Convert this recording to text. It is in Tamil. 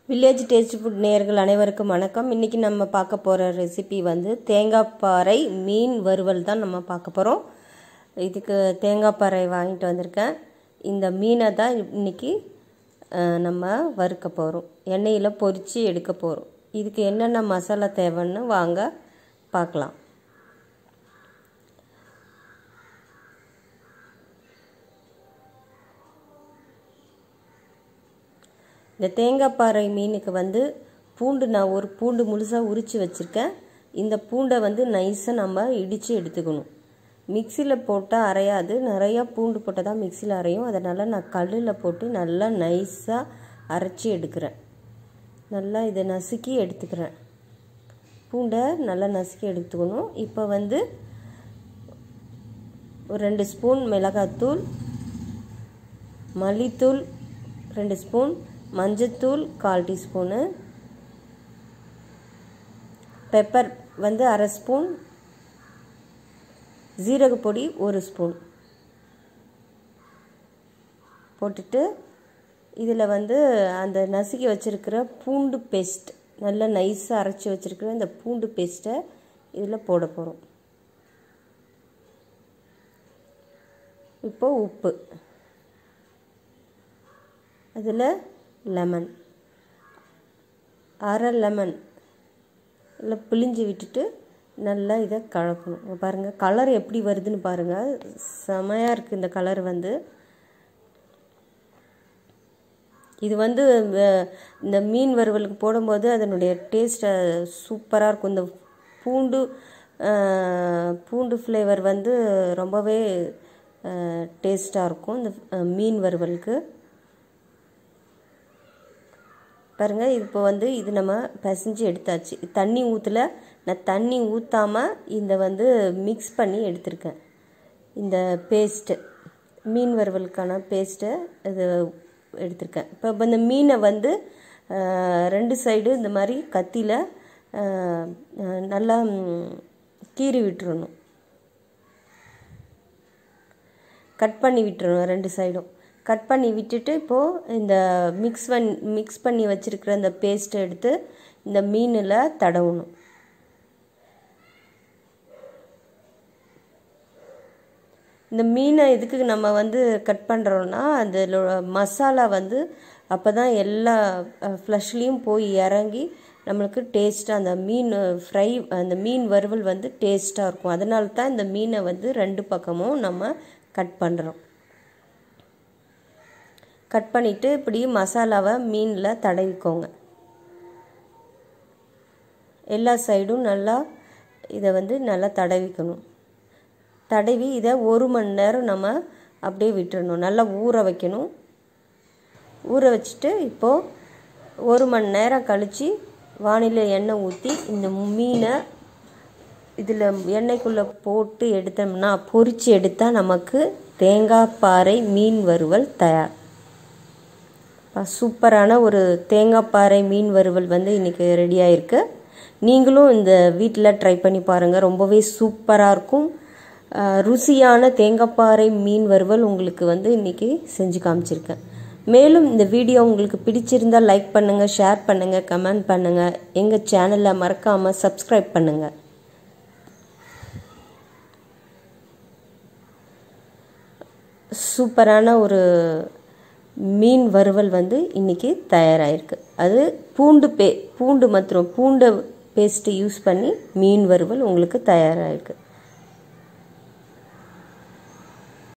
வில்லேஜ் டேஸ்ட் ஃபுட் நேயர்கள் அனைவருக்கும் வணக்கம் இன்றைக்கி நம்ம பார்க்க போகிற ரெசிபி வந்து தேங்காய் பாறை மீன் வறுவல் தான் நம்ம பார்க்க போகிறோம் இதுக்கு தேங்காய் பாறை வாங்கிட்டு வந்திருக்கேன் இந்த மீனை தான் இன்றைக்கி நம்ம வறுக்க போகிறோம் எண்ணெயில் பொரித்து எடுக்க போகிறோம் இதுக்கு என்னென்ன மசாலா தேவைன்னு வாங்க பார்க்கலாம் இந்த தேங்காய் பாறை மீனுக்கு வந்து பூண்டு நான் ஒரு பூண்டு முழுசாக உரித்து வச்சுருக்கேன் இந்த பூண்டை வந்து நைஸாக நம்ம இடித்து எடுத்துக்கணும் மிக்சியில் போட்டால் அரையாது நிறையா பூண்டு போட்டால் தான் மிக்சியில் அரையும் அதனால் நான் கல்லில் போட்டு நல்லா நைஸாக அரைச்சி எடுக்கிறேன் நல்லா இதை நசுக்கி எடுத்துக்கிறேன் பூண்டை நல்லா நசுக்கி எடுத்துக்கணும் இப்போ வந்து ஒரு ரெண்டு ஸ்பூன் மிளகாத்தூள் மல்லித்தூள் ரெண்டு ஸ்பூன் மஞ்சத்தூள் கால் டீஸ்பூனு பெப்பர் வந்து அரை ஸ்பூன் ஜீரகப்பொடி ஒரு ஸ்பூன் போட்டுட்டு இதில் வந்து அந்த நசுக்கி வச்சுருக்கிற பூண்டு பேஸ்ட் நல்லா நைஸாக அரைச்சி வச்சுருக்கிற இந்த பூண்டு பேஸ்ட்டை இதில் போட போகிறோம் இப்போது உப்பு அதில் லெமன் அரை லெமன் இல்லை பிழிஞ்சு விட்டுட்டு நல்லா இதை கலக்கணும் பாருங்கள் கலர் எப்படி வருதுன்னு பாருங்கள் செமையாக இருக்குது இந்த கலர் வந்து இது வந்து இந்த மீன் வறுவலுக்கு போடும்போது அதனுடைய டேஸ்ட்டை சூப்பராக இருக்கும் இந்த பூண்டு பூண்டு ஃப்ளேவர் வந்து ரொம்பவே டேஸ்ட்டாக இருக்கும் இந்த மீன் வறுவலுக்கு பாருங்கள் இப்போ வந்து இது நம்ம பிசைஞ்சு எடுத்தாச்சு தண்ணி ஊற்றல நான் தண்ணி ஊற்றாமல் இந்த வந்து மிக்ஸ் பண்ணி எடுத்திருக்கேன் இந்த பேஸ்ட்டு மீன் வறுவலுக்கான பேஸ்ட்டை இது எடுத்திருக்கேன் இப்போ இந்த மீனை வந்து ரெண்டு சைடு இந்த மாதிரி கத்தியில் நல்லா கீறி விட்டுறணும் கட் பண்ணி விட்டுறணும் ரெண்டு சைடும் கட் பண்ணி விட்டுட்டு இப்போது இந்த மிக்ஸ் பண் மிக்ஸ் பண்ணி வச்சுருக்கிற இந்த பேஸ்ட்டை எடுத்து இந்த மீனில் தடவணும் இந்த மீனை எதுக்கு நம்ம வந்து கட் பண்ணுறோன்னா அதில் மசாலா வந்து அப்போ தான் எல்லா ஃப்ளஷ்லேயும் போய் இறங்கி நம்மளுக்கு டேஸ்ட்டாக அந்த மீன் ஃப்ரை அந்த மீன் வறுவல் வந்து டேஸ்ட்டாக இருக்கும் அதனால தான் இந்த மீனை வந்து ரெண்டு பக்கமும் நம்ம கட் பண்ணுறோம் கட் பண்ணிவிட்டு இப்படி மசாலாவை மீனில் தடவிக்கோங்க எல்லா சைடும் நல்லா இதை வந்து நல்லா தடவிக்கணும் தடவி இதை ஒரு மணி நேரம் நம்ம அப்படியே விட்டுறணும் நல்லா ஊற வைக்கணும் ஊற வச்சுட்டு இப்போது ஒரு மணி நேரம் கழித்து வானிலை எண்ணெய் ஊற்றி இந்த மீனை இதில் எண்ணெய்க்குள்ளே போட்டு எடுத்தோம்னா பொரித்து எடுத்தால் நமக்கு தேங்காய் பாறை மீன் வறுவல் தயார் சூப்பரான ஒரு தேங்காய் பாறை மீன் வறுவல் வந்து இன்றைக்கி ரெடியாக இருக்குது நீங்களும் இந்த வீட்டில் ட்ரை பண்ணி பாருங்கள் ரொம்பவே சூப்பராக இருக்கும் ருசியான தேங்காய்ப்பாறை மீன் வறுவல் உங்களுக்கு வந்து இன்றைக்கி செஞ்சு காமிச்சிருக்கேன் மேலும் இந்த வீடியோ உங்களுக்கு பிடிச்சிருந்தால் லைக் பண்ணுங்கள் ஷேர் பண்ணுங்கள் கமெண்ட் பண்ணுங்கள் எங்கள் சேனலில் மறக்காமல் சப்ஸ்கிரைப் பண்ணுங்கள் சூப்பரான ஒரு மீன் வறுவல் வந்து இன்றைக்கி தயாராகிருக்கு அது பூண்டு பே பூண்டு மாத்திரம் பூண்டை பேஸ்ட்டு யூஸ் பண்ணி மீன் வறுவல் உங்களுக்கு தயாராகிருக்கு